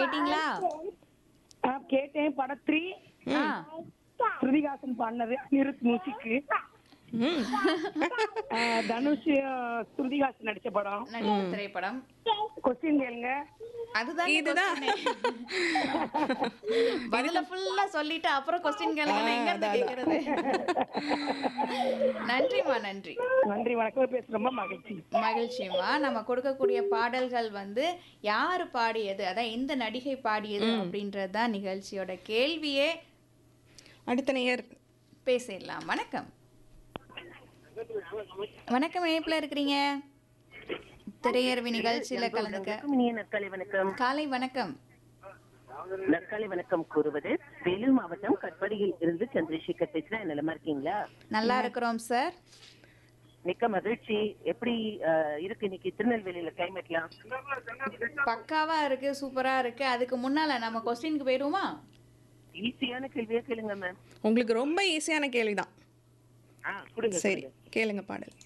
கேட்டீங்களா ஆ, கேட்டேன் படத்ரி ஆ ஸ்ருதிகாசன் பாடினது அனிருத் மியூசிக்கு ம் தனுஷ் ஆ, ஸ்ருதிகாசன் நடிச்ச படம் நடித்த திரைப்படம் கொஸ்டின் கேளுங்க அதுதான் இதுதான். பதில ஃபுல்லா சொல்லிட்டு அப்புறம் கொஸ்டின் கேளுங்க எங்க இருந்து கேக்குறது நன்றிமா நன்றி நன்றி வணக்கம் பேச ரொம்ப மகிழ்ச்சி மகிழ்ச்சிமா நம்ம கொடுக்கக்கூடிய பாடல்கள் வந்து யாரு பாடியது அதான் எந்த நடிகை பாடியது அப்படின்றது தான் நிகழ்ச்சியோட கேள்வியே அடுத்த நேயர் பேசிடலாம் வணக்கம் வணக்கம் இணைப்புல இருக்கிறீங்க திரையரவி நிகழ்ச்சியில கலந்துக்க வணக்கம், இனிய நற்காலை வணக்கம் காலை வணக்கம் நற்காலை வணக்கம் கூறுவது வேலூர் மாவட்டம் கட்படியில் இருந்து சந்திரசேகர் பேசுறேன் நலமா இருக்கீங்களா நல்லா இருக்கிறோம் சார் மிக்க மகிழ்ச்சி எப்படி அஹ், இருக்கு இன்னைக்கு திருநெல்வேலியில கிளைமேட்லாம் பக்காவா இருக்கு சூப்பரா இருக்கு அதுக்கு முன்னால நம்ம கொஸ்டினுக்கு போயிருவோமா ஈஸியான கேள்வியா கேளுங்க மேம் உங்களுக்கு ரொம்ப ஈஸியான கேள்விதான் ஆ கொடுங்க சரி கேளுங்க பாடல்